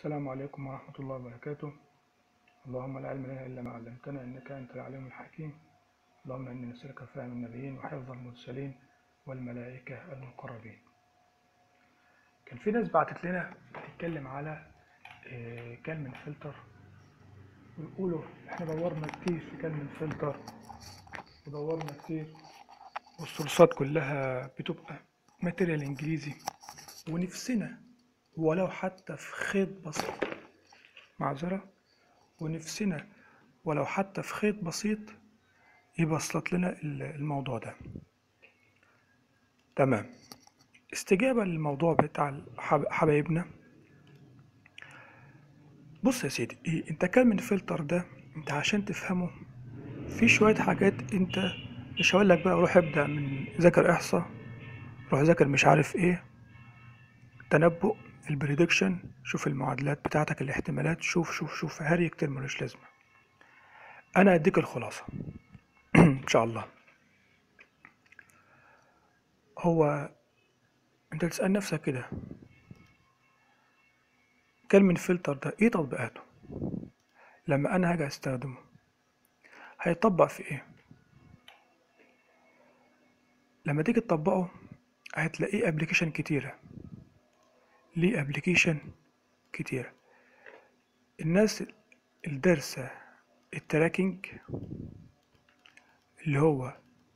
السلام عليكم ورحمة الله وبركاته اللهم لا علم لنا إلا ما علمتنا إنك أنت العليم الحكيم اللهم إني نسألك فهم النبيين وحفظ المرسلين والملائكة المقربين كان في ناس بعتت لنا بتتكلم على آه، كلمة فلتر ويقولوا احنا دورنا كتير في كلمة فلتر ودورنا كتير والسورسات كلها بتبقى ماتيريال انجليزي ونفسنا ولو حتى في خيط بسيط معذرة ونفسنا ولو حتى في خيط بسيط يبسط لنا ال- الموضوع ده تمام استجابة للموضوع بتاع الحب- حبايبنا بص يا سيدي إيه انت كلمة فلتر ده انت عشان تفهمه في شوية حاجات انت مش هقول لك بقى روح ابدأ من ذاكر احصاء روح ذاكر مش عارف ايه تنبؤ البريدكشن شوف المعادلات بتاعتك الاحتمالات شوف شوف شوف هري كتير ملوش لازمة انا اديك الخلاصة ان شاء الله هو انت تسأل نفسك كده كلمة فلتر ده ايه تطبيقاته لما انا هاجي استخدمه هيطبق في ايه لما تيجي تطبقه هتلاقيه ابلكيشن كتيرة ليه ابلكيشن كتيرة الناس الدارسة التراكنج اللي هو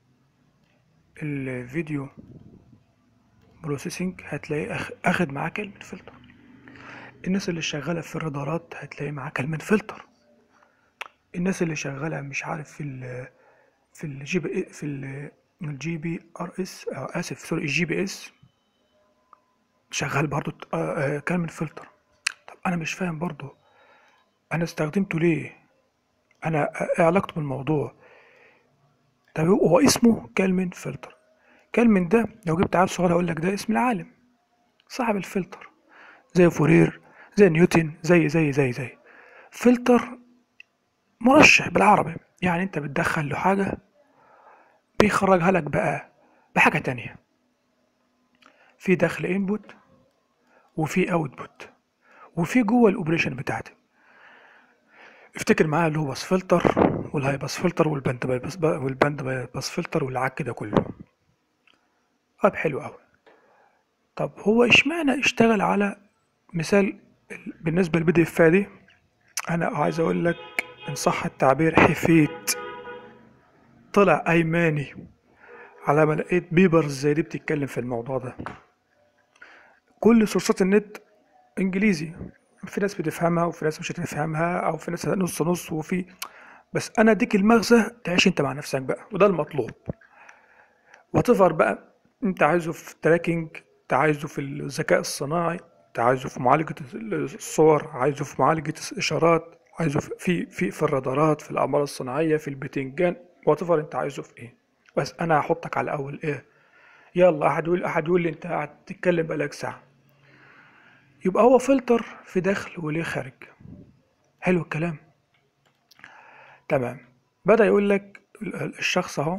الفيديو بروسيسنج هتلاقيه أخ- اخد معاه كلمة فلتر الناس اللي شغالة في الرادارات هتلاقي معاه كلمة فلتر الناس اللي شغالة مش عارف في ال في الجي بي في ال الجي بي ار اس آه، اسف سوري الجي بي اس شغال برضو ت- آه، آه، كلمة فلتر طب انا مش فاهم برضو انا استخدمته ليه انا ايه علاقته بالموضوع طب هو اسمه كلمة فلتر كلمة ده لو جبت عيل صغير هقول لك ده اسم العالم صاحب الفلتر زي فورير زي نيوتن زي زي زي زي فلتر مرشح بالعربي يعني انت بتدخل له حاجة بيخرجها لك بقى بحاجة تانية في دخل انبوت وفي اوتبوت وفي جوه الاوبريشن بتاعتي افتكر معايا اللي هو باس فلتر والهاي باس فلتر والباند باي باس والباند باي باس فلتر والعك ده كله طب حلو قوي طب هو اشمعنى اشتغل على مثال ال- بالنسبة للبي دي اف دي انا عايز اقول لك ان صح التعبير حفيت طلع ايماني على ما لقيت بيبرز زي دي بتتكلم في الموضوع ده كل سورسات النت انجليزي في ناس بتفهمها وفي ناس مش هتفهمها او في ناس نص نص وفي بس انا اديك المغزى تعيش انت مع نفسك بقى وده المطلوب وتفر بقى انت عايزه في تراكنج انت عايزه في الذكاء الصناعي انت عايزه في معالجة الصور عايزه في معالجة الاشارات عايزه في في في, في الرادارات في الاقمار الصناعية في البتنجان وتفر انت عايزه في ايه بس انا هحطك على الاول ايه يلا احد يقول احد يقول لي انت قاعد تتكلم بقالك ساعة يبقى هو فلتر في داخل وليه خارج حلو الكلام تمام بدأ يقول لك ال- الشخص اهو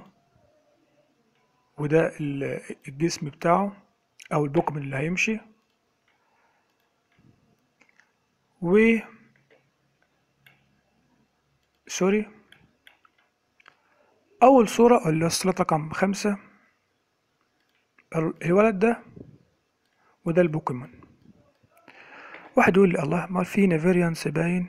وده ال- الجسم بتاعه او البوكمن اللي هيمشي و سوري اول صورة اللي وصلت رقم خمسة ال- الولد ده وده البوكيمون واحد يقول لي الله ما فينا فيريانس باين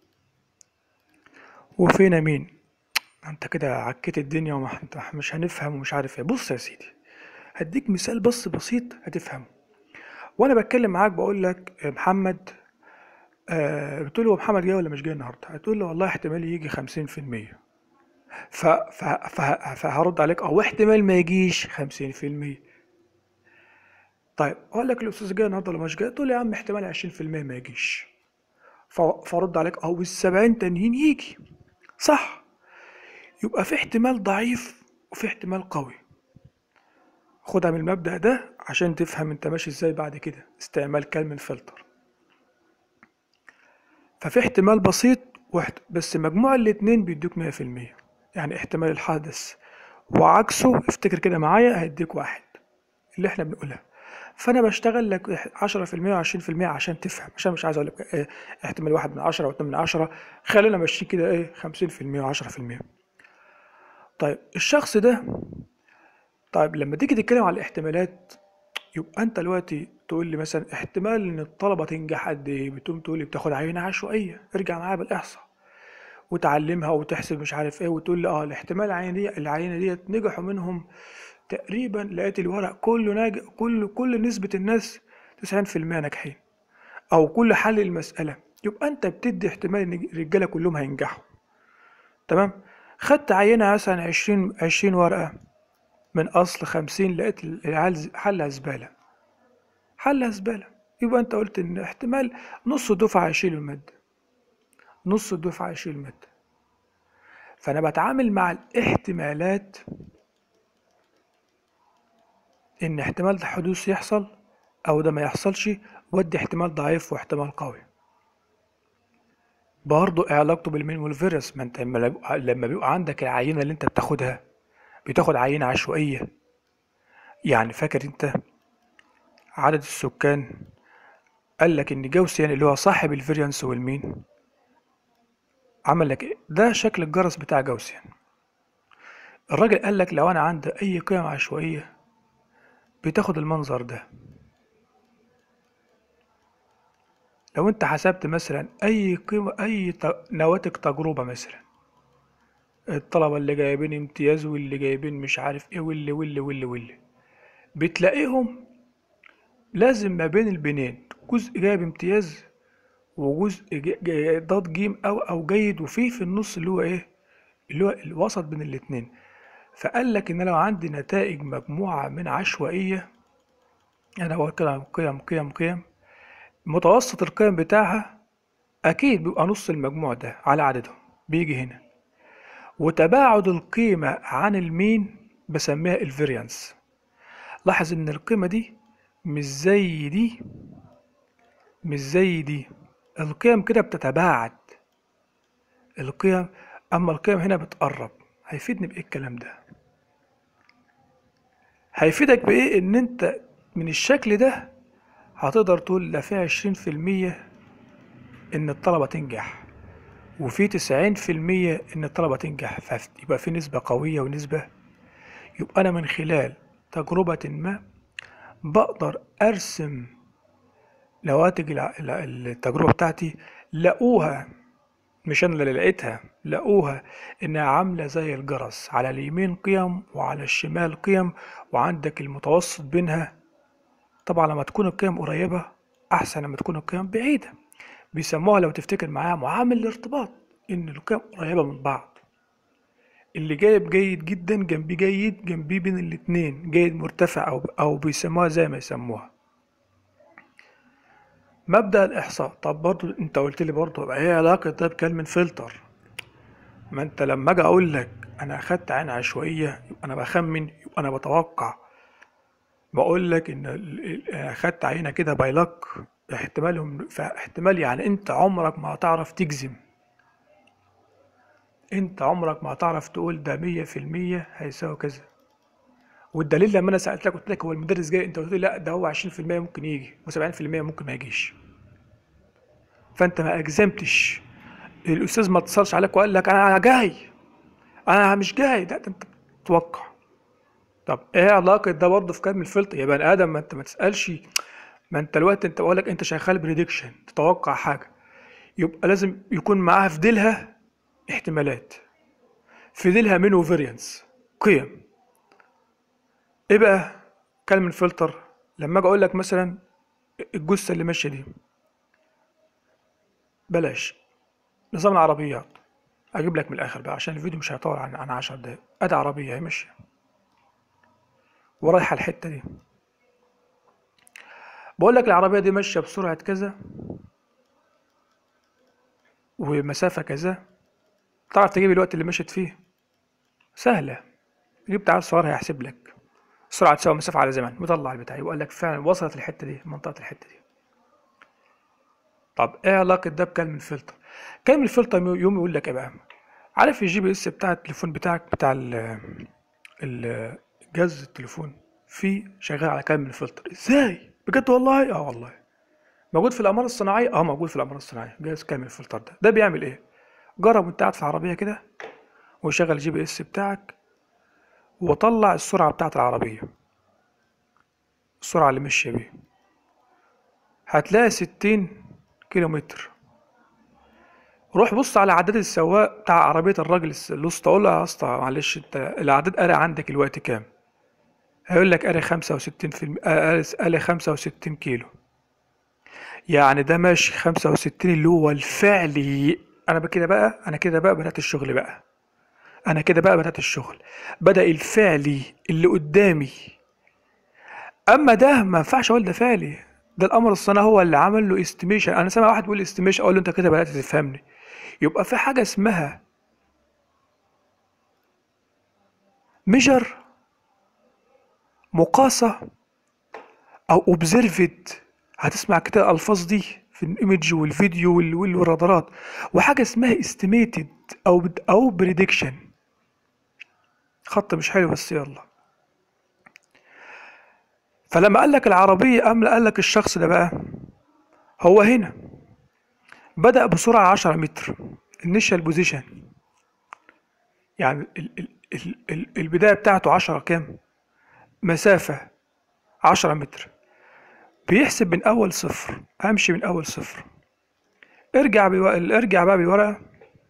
وفينا مين انت كده عكيت الدنيا وما انت مش هنفهم ومش عارف ايه بص يا سيدي هديك مثال بس بسيط هتفهمه وانا بتكلم معاك بقول لك يا محمد آه بتقول له هو محمد جاي ولا مش جاي النهارده هتقول له والله احتمال يجي خمسين في المية ف... ف... ف... فهرد عليك اه واحتمال ما يجيش خمسين في المية طيب اقول لك الاستاذ جاي النهارده ولا مش جاي تقول لي يا عم احتمال عشرين في المية ما يجيش ف... فرد عليك اه والسبعين تانيين يجي صح يبقى في احتمال ضعيف وفي احتمال قوي خدها من المبدأ ده عشان تفهم انت ماشي ازاي بعد كده استعمال كلمة فلتر ففي احتمال بسيط واحد بس مجموع الاتنين بيدوك مية في المية يعني احتمال الحدث وعكسه افتكر كده معايا هيديك واحد اللي احنا بنقولها فانا بشتغل لك 10% و20% عشان تفهم عشان مش عايز اقول لك إيه احتمال واحد من عشرة واتنين من عشرة خلينا ماشي كده ايه 50% و10% طيب الشخص ده طيب لما تيجي تتكلم على الاحتمالات يبقى انت دلوقتي تقول لي مثلا احتمال ان الطلبه تنجح قد ايه بتقوم تقول لي بتاخد عينه عشوائيه ارجع معايا بالاحصاء وتعلمها وتحسب مش عارف ايه وتقول لي اه الاحتمال العينه دي العينه ديت نجحوا منهم تقريبا لقيت الورق كله ناجح كل كل نسبه الناس 90% ناجحين او كل حل المساله يبقى انت بتدي احتمال ان الرجاله كلهم هينجحوا تمام خدت عينه مثلا 20 20 ورقه من اصل 50 لقيت العيال حلها زباله حلها زباله يبقى انت قلت ان احتمال نص الدفعه هيشيل الماده نص الدفعه هيشيل الماده فانا بتعامل مع الاحتمالات ان احتمال ده حدوث يحصل او ده ما يحصلش ودي احتمال ضعيف واحتمال قوي برضه إيه علاقته بالمين والفيروس ما انت لما بيبقى عندك العينه اللي انت بتاخدها بتاخد عينه عشوائيه يعني فاكر انت عدد السكان قال لك ان جوسيان اللي هو صاحب الفيريانس والمين عمل لك ايه ده شكل الجرس بتاع جوسيان الراجل قال لك لو انا عندي اي قيم عشوائيه بتاخد المنظر ده لو انت حسبت مثلا اي قيمة اي نواتج تجربة مثلا الطلبة اللي جايبين امتياز واللي جايبين مش عارف ايه واللي واللي واللي واللي بتلاقيهم لازم ما بين البنين جزء جايب امتياز وجزء ضاد جيم او او جيد وفي في النص اللي هو ايه اللي هو الوسط بين الاتنين فقال لك ان لو عندي نتائج مجموعة من عشوائية انا هو كده قيم قيم قيم متوسط القيم بتاعها اكيد بيبقى نص المجموع ده على عددهم بيجي هنا وتباعد القيمة عن المين بسميها الفيريانس لاحظ ان القيمة دي مش زي دي مش زي دي القيم كده بتتباعد القيم اما القيم هنا بتقرب هيفيدني بايه الكلام ده هيفيدك بايه ان انت من الشكل ده هتقدر تقول لا في عشرين في المية ان الطلبة تنجح وفي تسعين في المية ان الطلبة تنجح فيبقى في نسبة قوية ونسبة يبقى انا من خلال تجربة ما بقدر ارسم نواتج التجربة بتاعتي لقوها مش انا اللي لقيتها لقوها انها عاملة زي الجرس على اليمين قيم وعلى الشمال قيم وعندك المتوسط بينها طبعا لما تكون القيم قريبة احسن لما تكون القيم بعيدة بيسموها لو تفتكر معايا معامل الارتباط ان القيم قريبة من بعض اللي جايب جيد جدا جنبي جيد جنبي بين الاتنين جيد مرتفع او او بيسموها زي ما يسموها مبدأ الإحصاء طب برضو أنت قلت لي برضو إيه علاقة ده بكلمة فلتر ما أنت لما أجي أقول لك أنا أخدت عين عشوائية يبقى أنا بخمن يبقى أنا بتوقع بقول لك إن أخدت عينة كده بايلك احتمالهم فاحتمال يعني أنت عمرك ما هتعرف تجزم أنت عمرك ما هتعرف تقول ده مية في المية هيساوي كذا والدليل لما انا سالتك قلت لك هو المدرس جاي انت قلت لي لا ده هو 20% ممكن يجي و70% ممكن ما يجيش فانت ما اجزمتش الاستاذ ما اتصلش عليك وقال لك انا جاي انا مش جاي لا انت بتتوقع طب ايه علاقه ده برضه في كلمه الفلتر يا بني ادم ما انت ما تسالش ما انت الوقت انت بقول لك انت شغال بريدكشن تتوقع حاجه يبقى لازم يكون معاها في ديلها احتمالات في ديلها منه فيريانس قيم ايه بقى كلمة فلتر لما اجي اقول لك مثلا الجثة اللي ماشية دي بلاش نظام العربيات اجيب لك من الاخر بقى عشان الفيديو مش هيطول عن عن 10 دقايق ادي عربية هي ماشية ورايحة الحتة دي بقول لك العربية دي ماشية بسرعة كذا ومسافة كذا تعرف تجيب الوقت اللي مشيت فيه سهلة جبت عيل صغير هيحسب لك سرعة تساوي مسافة على زمن مطلع البتاع يقول لك فعلا وصلت الحتة دي منطقة الحتة دي طب ايه علاقة ده بكلمة فلتر كلمة الفلتر يوم يقول لك ايه بقى عارف الجي بي اس بتاع التليفون بتاعك بتاع ال ال جهاز التليفون في شغال على كامل الفلتر ازاي بجد والله اه والله موجود في الاقمار الصناعيه اه موجود في الاقمار الصناعيه جهاز كامل الفلتر ده ده بيعمل ايه جرب وانت قاعد في العربيه كده وشغل الجي بي اس بتاعك وطلع السرعه بتاعت العربيه السرعه اللي ماشيه بيه هتلاقي ستين كيلو متر روح بص على عداد السواق بتاع عربية الراجل الس- الوسطى قول له يا اسطى معلش انت العداد قاري عندك الوقت كام؟ هيقول لك قاري خمسة وستين في الم... قاري قاري خمسة وستين كيلو يعني ده ماشي خمسة وستين اللي هو الفعلي أنا بكده بقى أنا كده بقى بدأت الشغل بقى أنا كده بقى بدأت الشغل بدأ الفعلي اللي قدامي أما ده ما ينفعش أقول ده فعلي ده الأمر الصناعي هو اللي عمل له استيميشن أنا سامع واحد بيقول استيميشن أقول له أنت كده بدأت تفهمني يبقى في حاجة اسمها ميجر مقاسة او اوبزرفد هتسمع كده الالفاظ دي في الايمج والفيديو وال- وال- والرادارات وحاجه اسمها استيميتد او او بريدكشن خط مش حلو بس يلا فلما قال لك العربيه ام قال لك الشخص ده بقى هو هنا بدأ بسرعه 10 متر initial بوزيشن يعني ال ال ال ال البدايه بتاعته 10 كام مسافه 10 متر بيحسب من اول صفر امشي من اول صفر ارجع بيو... ارجع بقى بالورقه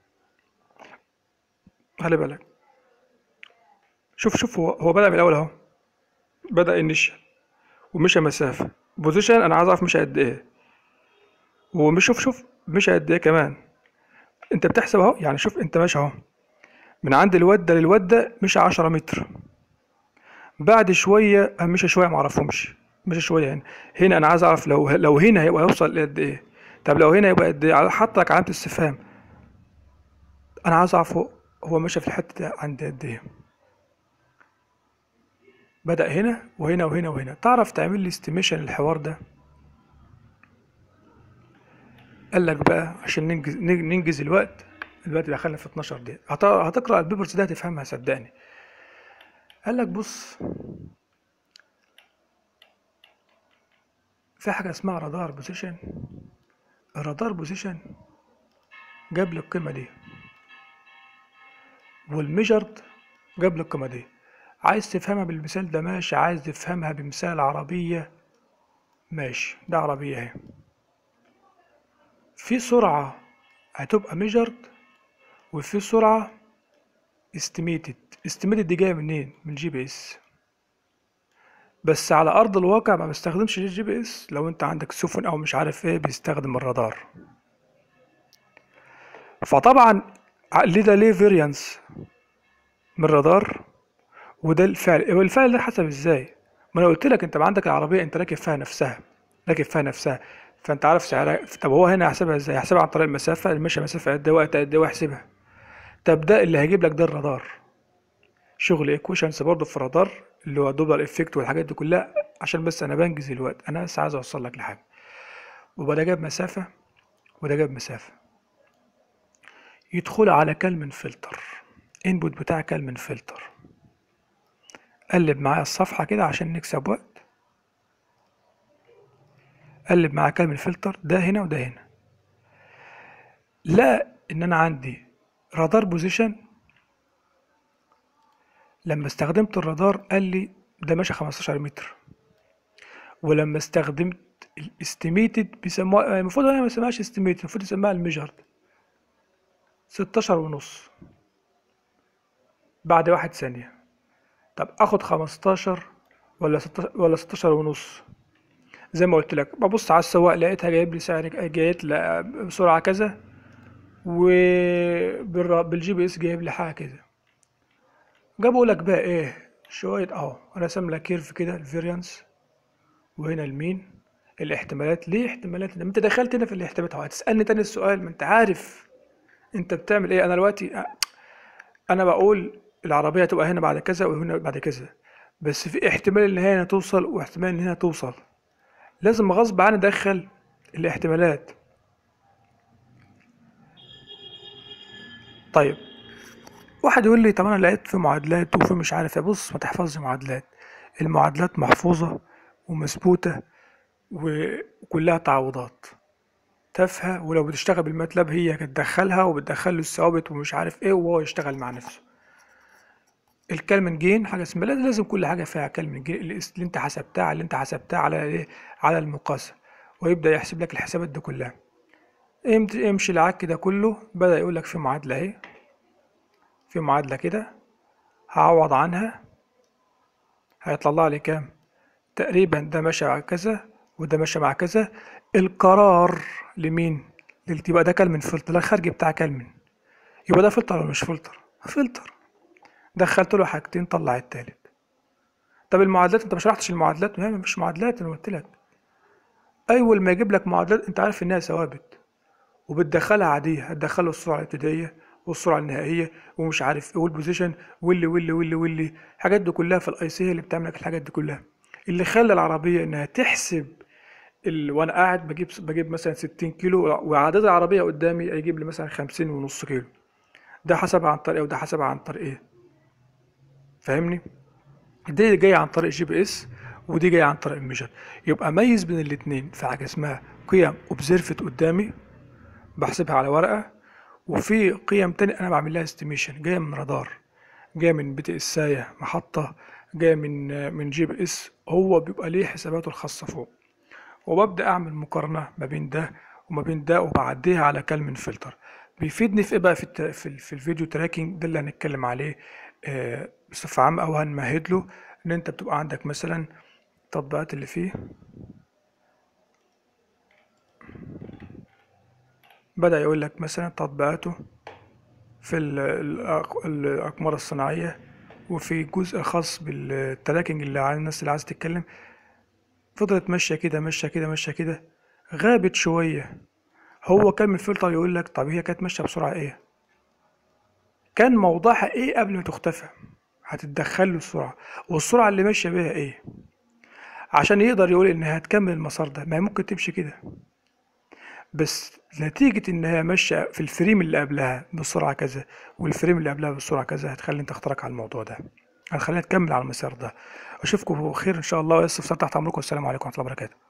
خلي بالك شوف شوف هو هو بدأ من الاول اهو بدأ انيشال ومشى مسافه بوزيشن انا عايز اعرف مشى قد ايه ومش شوف شوف مشى قد ايه كمان انت بتحسب اهو يعني شوف انت ماشي اهو من عند الواد ده للواد ده مشى 10 متر بعد شويه مشى شويه معرفهمش مشى شويه هنا هنا انا عايز اعرف لو لو هنا هيبقى يوصل لقد ايه طب لو هنا يبقى قد ايه حط لك علامه استفهام انا عايز اعرف هو هو مشى في الحته دي عند قد ايه بدأ هنا وهنا وهنا وهنا تعرف تعمل لي استيميشن الحوار ده قال لك بقى عشان ننجز ننجز الوقت الوقت دخلنا في 12 دقيقة هت- هتقرأ البيبرز ده هتفهمها صدقني قال لك بص في حاجة اسمها رادار بوزيشن الرادار بوزيشن جاب لي القيمة دي والميجرد جاب لي القيمة دي عايز تفهمها بالمثال ده ماشي عايز تفهمها بمثال عربية ماشي ده عربية اهي في سرعة هتبقى ميجرد وفي سرعة استيميتد استيميتد دي جاية منين من الجي بي اس بس على ارض الواقع ما بستخدمش الجي بي اس لو انت عندك سفن او مش عارف ايه بيستخدم الرادار فطبعا ليه ده ليه فيريانس من الرادار وده الفعل هو الفعل ده حسب ازاي ما انا قلت لك انت بقى عندك العربيه انت راكب فيها نفسها راكب فيها نفسها فانت عارف سعرها طب هو هنا هيحسبها ازاي هيحسبها عن طريق المسافه المشي مسافه قد ايه وقت قد ايه ويحسبها طب ده اللي هيجيب لك ده الرادار شغل ايكويشنز برضه في الرادار اللي هو دوبلر افكت والحاجات دي كلها عشان بس انا بنجز الوقت انا بس عايز اوصل لك لحاجه وبقى ده جاب مسافه وده جاب مسافه يدخل على كلمن فلتر انبوت بتاع كلمن فلتر قلب معايا الصفحه كده عشان نكسب وقت قلب معايا كلمن فلتر ده هنا وده هنا لا ان انا عندي رادار بوزيشن لما استخدمت الرادار قال لي ده ماشي 15 متر ولما استخدمت الاستيميتد بيسموها المفروض انا ما اسمهاش استيميتد المفروض يسموها الميجرد 16 ونص بعد واحد ثانية طب اخد 15 ولا 16 ولا 16 ونص زي ما قلت لك ببص على السواق لقيتها جايب لي سعر جايت لي بسرعة كذا وبالجي بي اس جايب لي حاجة كده جابوا لك بقى ايه شوية اهو رسم لك كيرف كده الفيريانس وهنا المين الاحتمالات ليه احتمالات لما انت دخلت هنا في الاحتمالات اهو هتسألني تاني السؤال ما انت عارف انت بتعمل ايه انا دلوقتي انا بقول العربية تبقى هنا بعد كذا وهنا بعد كذا بس في احتمال ان هي هنا توصل واحتمال ان هنا توصل لازم غصب عني ادخل الاحتمالات طيب واحد يقول لي طب انا لقيت في معادلات وفي مش عارف ايه بص ما تحفظش معادلات المعادلات محفوظة ومثبوتة وكلها تعويضات تافهة ولو بتشتغل بالماتلاب هي هتدخلها وبتدخل له الثوابت ومش عارف ايه وهو يشتغل مع نفسه الكلمن جين حاجة اسمها لازم لازم كل حاجة فيها كلمن جين اللي اللي انت حسبتها اللي انت حسبتها على ايه على المقاسة ويبدأ يحسب لك الحسابات دي كلها امت- امشي العك ده كله بدأ يقول لك في معادلة اهي في معادلة كده هعوض عنها هيطلع لي كام تقريبا ده ماشي مع كذا وده ماشي مع كذا القرار لمين لل- يبقى ده كلمن فلتر ده الخارجي بتاع كلمن يبقى ده فلتر ولا مش فلتر فلتر دخلت له حاجتين طلع التالت طب المعادلات انت ما شرحتش المعادلات ما هي مش معادلات انا قلت لك اول ما يجيب لك معادلات انت عارف انها ثوابت وبتدخلها عاديه هتدخله السرعه الابتدائيه والسرعه النهائيه ومش عارف ايه والبوزيشن واللي واللي واللي واللي الحاجات دي كلها في الاي سي هي اللي بتعمل لك الحاجات دي كلها اللي خلى العربيه انها تحسب ال... وانا قاعد بجيب بجيب مثلا 60 كيلو وعدد العربيه قدامي هيجيب لي مثلا 50 ونص كيلو ده حسبها عن طريق ايه وده حسبها عن طريق ايه فاهمني دي جايه عن طريق جي بي اس ودي جايه عن طريق الميجر يبقى ميز بين الاتنين في حاجه اسمها قيم اوبزرفت قدامي بحسبها على ورقه وفي قيم تانية انا بعمل لها استيميشن جايه من رادار جايه من بي تي اسايه محطه جايه من من جي بي اس هو بيبقى ليه حساباته الخاصه فوق وببدأ أعمل مقارنة ما بين ده وما بين ده وبعديها على كلمن فلتر بيفيدني في إيه بقى في, الت... في, ال... في الفيديو تراكنج ده اللي هنتكلم عليه آه، بصفة عامة أو هنمهد له إن أنت بتبقى عندك مثلا التطبيقات اللي فيه بدأ يقول لك مثلا تطبيقاته في ال- الأق- الأقمار الصناعية وفي جزء خاص بالتراكنج اللي على الناس اللي عايزة تتكلم فضلت ماشية كده ماشية كده ماشية كده غابت شوية هو كان من الفلتر يقول لك طب هي كانت ماشية بسرعة ايه كان موضوعها ايه قبل ما تختفى هتتدخل له السرعة والسرعة اللي ماشية بيها ايه عشان يقدر يقول انها هتكمل المسار ده ما هي ممكن تمشي كده بس نتيجة انها ماشية في الفريم اللي قبلها بسرعة كذا والفريم اللي قبلها بسرعة كذا هتخلي انت اخترق على الموضوع ده هتخلينا تكمل على المسار ده اشوفكم خير ان شاء الله ويسف تحت امركم والسلام عليكم ورحمة الله وبركاته